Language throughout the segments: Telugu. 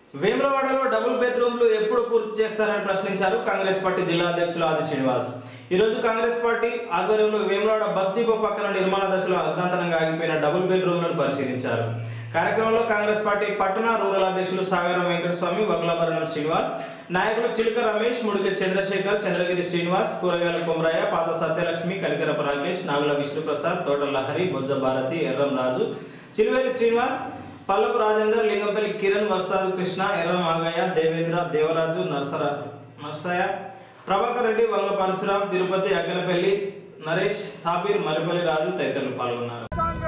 వేములవాడలో డబుల్ బెడ్రూమ్లు ఎప్పుడు పూర్తి చేస్తారని ప్రశ్నించారు కాంగ్రెస్ పార్టీ జిల్లా అధ్యక్షులు ఆది శ్రీనివాస్ ఈ రోజు కాంగ్రెస్ పార్టీ ఆధ్వర్యంలో వేములవాడ బస్ డిపో పక్కన నిర్మాణ దశలో అర్ధాంతరంగా ఆగిపోయిన డబుల్ బెడ్రూమ్లను పరిశీలించారు కార్యక్రమంలో కాంగ్రెస్ పార్టీ పట్టణ రూరల్ అధ్యక్షులు సాగరం వెంకటస్వామి వగలాభరణం శ్రీనివాస్ నాయకులు చిలుక రమేష్ ముడిక చంద్రశేఖర్ చంద్రగిరి శ్రీనివాస్ కూరగాయల కొమరయ్య పాత సత్యలక్ష్మి కలికరపు రాకేష్ నాగుల విష్ణుప్రసాద్ తోటల హరి బొజ్జ భారతి ఎర్రం రాజు చిలువేలి శ్రీనివాస్ పల్లపు రాజేందర్ లింగంపల్లి కిరణ్ వస్తాదు కృష్ణ ఎర్రం ఆగయ్య దేవేంద్ర దేవరాజు నర్సర నర్సయ్య ప్రభాకర్ రెడ్డి వంగ పరశురాం తిరుపతి అగ్గనపల్లి నరేష్ సాబీర్ మరిపల్లి రాజు తదితరులు పాల్గొన్నారు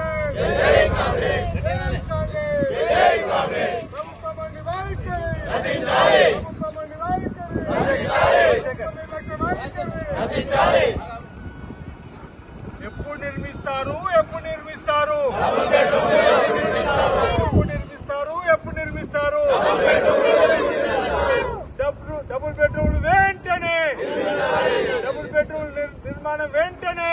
ఎప్పుడు నిర్మిస్తారు ఎప్పుడు నిర్మిస్తారు ఎప్పుడు నిర్మిస్తారు ఎప్పుడు నిర్మిస్తారు డబుల్ డబుల్ బెడ్రూమ్ వెంటనే డబుల్ బెడ్రూమ్ నిర్- నిర్మాణం వెంటనే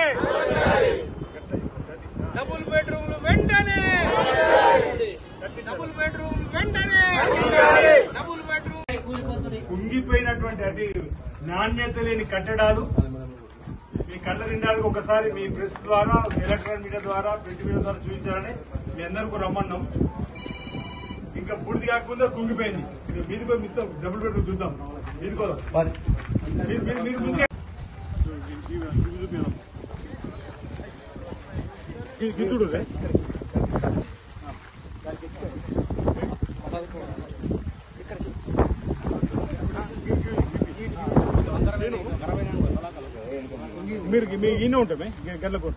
డబుల్ బెడ్రూమ్ వెంటనే డబుల్ బెడ్రూమ్ వెంటనే డబుల్ బెడ్రూమ్ కుంగిపోయినటువంటి అది నాణ్యత లేని కట్టడాలు మీ కళ్ళ నిండాలకు ఒకసారి మీ ప్రెస్ ద్వారా ఎలక్ట్రానిక్ మీడియా ద్వారా ప్రింట్ మీడియా ద్వారా చూపించాలని మీ అందరికీ రమ్మన్నాం ఇంకా పూర్తి కాకముందే కుంగిపోయింది మీరు మీది పోయి మిగతా డబుల్ బెడ్రూమ్ చూద్దాం మీది పోదాం మీరు మీరు మీరు ముందుగా గిద్దుడు మీరు మీ ఈయన ఉంటామే గల్లకూర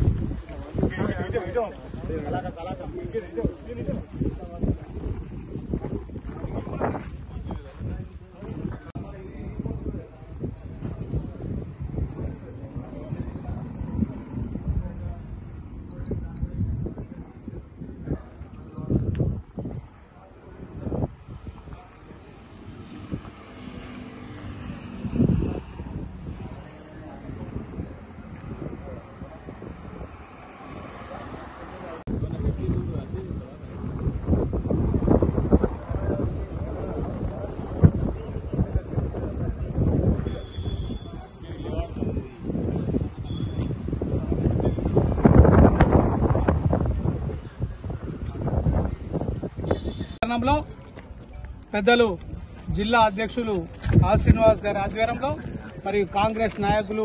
పట్టణంలో పెద్దలు జిల్లా అధ్యక్షులు ఆ శ్రీనివాస్ గారి ఆధ్వర్యంలో మరియు కాంగ్రెస్ నాయకులు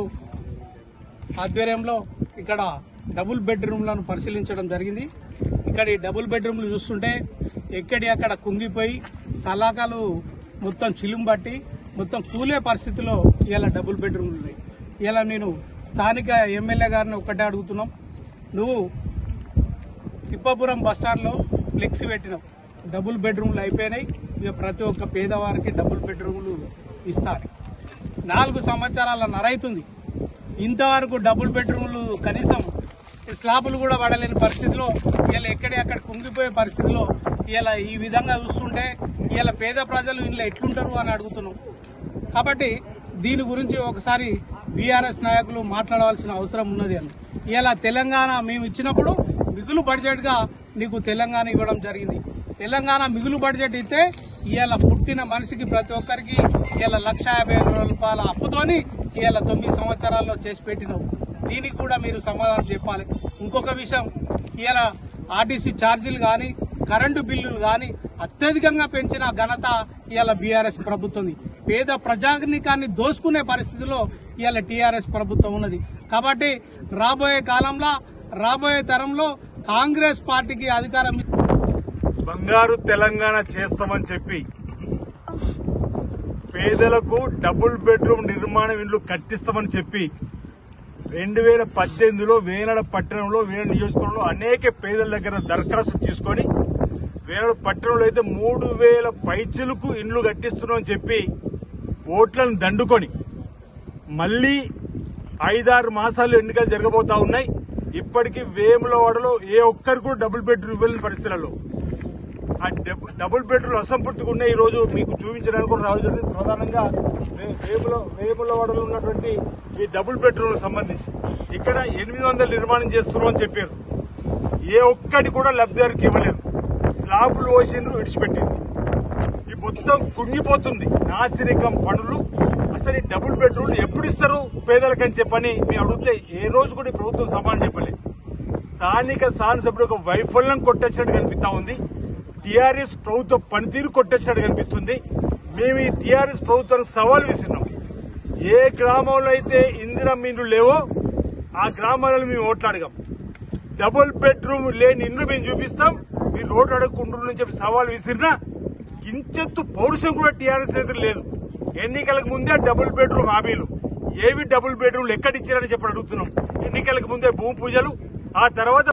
ఆధ్వర్యంలో ఇక్కడ డబుల్ బెడ్రూమ్లను పరిశీలించడం జరిగింది ఇక్కడ ఈ డబుల్ బెడ్రూమ్లు చూస్తుంటే ఎక్కడి అక్కడ కుంగిపోయి సలాకాలు మొత్తం చిలుంబట్టి మొత్తం కూలే పరిస్థితిలో ఇలా డబుల్ బెడ్రూమ్లు ఉన్నాయి ఇలా నేను స్థానిక ఎమ్మెల్యే గారిని ఒక్కటే అడుగుతున్నాం నువ్వు తిప్పాపురం బస్టాండ్లో ఫ్లెక్సీ పెట్టినాం డబుల్ బెడ్రూమ్లు అయిపోయినాయి ఇక ప్రతి ఒక్క పేదవారికి డబుల్ బెడ్రూమ్లు ఇస్తారు నాలుగు సంవత్సరాల నరైతుంది ఇంతవరకు డబుల్ బెడ్రూమ్లు కనీసం స్లాబులు కూడా పడలేని పరిస్థితిలో ఇలా ఎక్కడి అక్కడ కుంగిపోయే పరిస్థితిలో ఇలా ఈ విధంగా చూస్తుంటే ఇలా పేద ప్రజలు ఇంట్లో ఎట్లుంటారు అని అడుగుతున్నాం కాబట్టి దీని గురించి ఒకసారి బీఆర్ఎస్ నాయకులు మాట్లాడవలసిన అవసరం ఉన్నది అని ఇలా తెలంగాణ మేము ఇచ్చినప్పుడు మిగులు బడ్జెట్ గా నీకు తెలంగాణ ఇవ్వడం జరిగింది తెలంగాణ మిగులు బడ్జెట్ ఇస్తే ఇవాళ పుట్టిన మనిషికి ప్రతి ఒక్కరికి ఇవాళ లక్ష యాభై వేల రూపాయల అప్పుతోని ఇవాళ తొమ్మిది సంవత్సరాల్లో చేసి పెట్టినావు దీనికి కూడా మీరు సమాధానం చెప్పాలి ఇంకొక విషయం ఇవాళ ఆర్టీసీ ఛార్జీలు కానీ కరెంటు బిల్లులు కానీ అత్యధికంగా పెంచిన ఘనత ఇవాళ బీఆర్ఎస్ ప్రభుత్వం పేద ప్రజానికాన్ని దోసుకునే పరిస్థితిలో ఇవాళ టీఆర్ఎస్ ప్రభుత్వం ఉన్నది కాబట్టి రాబోయే కాలంలో రాబోయే తరంలో కాంగ్రెస్ పార్టీకి అధికారం ఇ- బంగారు తెలంగాణ చేస్తామని చెప్పి పేదలకు డబుల్ బెడ్రూమ్ నిర్మాణ ఇండ్లు కట్టిస్తామని చెప్పి రెండు వేల పద్దెనిమిదిలో వేనాడ పట్టణంలో వేనాడ నియోజకవర్గంలో అనేక పేదల దగ్గర దరఖాస్తు తీసుకొని వేనాడు పట్టణంలో అయితే మూడు వేల పైచులకు ఇండ్లు కట్టిస్తున్నామని చెప్పి ఓట్లను దండుకొని మళ్ళీ ఐదారు మాసాలు ఎన్నికలు జరగబోతా ఉన్నాయి ఇప్పటికీ వేములవాడలో ఏ ఒక్కరు కూడా డబుల్ బెడ్రూమ్ ఇవ్వలేని పరిస్థితులలో ఆ డబ్- డబుల్ బెడ్రూమ్ అసంపూర్తిగా ఉన్నాయి ఈ రోజు మీకు చూపించడానికి కూడా రావడం జరిగింది ప్రధానంగా వే- వేముల వేములవాడలో ఉన్నటువంటి ఈ డబుల్ బెడ్రూమ్ సంబంధించి ఇక్కడ ఎనిమిది వందలు నిర్మాణం చేస్తున్నాం అని చెప్పారు ఏ ఒక్కటి కూడా లబ్ధిదారికి ఇవ్వలేదు స్లాబులు పోసిండ్రు విడిచిపెట్టింది ఈ మొత్తం కుంగిపోతుంది నాసిరకం పనులు అసలు ఈ డబుల్ బెడ్రూమ్ ఎప్పుడు ఇస్తారు పేదలకని చెప్పని మేము అడిగితే ఏ రోజు కూడా ఈ ప్రభుత్వం సమానం చెప్పలేదు స్థానిక శాసనసభ్యుడు ఒక వైఫల్యం కొట్టొచ్చినట్టు కనిపిస్తా ఉంది టీఆర్ఎస్ ప్రభుత్వ పనితీరు కొట్టొచ్చినట్టు కనిపిస్తుంది మేము ఈ టీఆర్ఎస్ ప్రభుత్వానికి సవాల్ విసిరినాం ఏ గ్రామంలో అయితే ఇందిరా మీన్లు లేవో ఆ గ్రామాలలో మేము ఓట్లు అడగాం డబుల్ బెడ్రూమ్ లేని ఇండ్లు మేము చూపిస్తాం మీరు రోడ్డు అడగకుండా చెప్పి సవాల్ విసిరినా కించెత్తు పౌరుషం కూడా టీఆర్ఎస్ నేతలు లేదు ఎన్నికలకు ముందే డబుల్ బెడ్రూమ్ హామీలు ఏవి డబుల్ బెడ్రూమ్లు ఎక్కడ ఇచ్చారని చెప్పి అడుగుతున్నాం ఎన్నికలకు ముందే భూమి పూజలు ఆ తర్వాత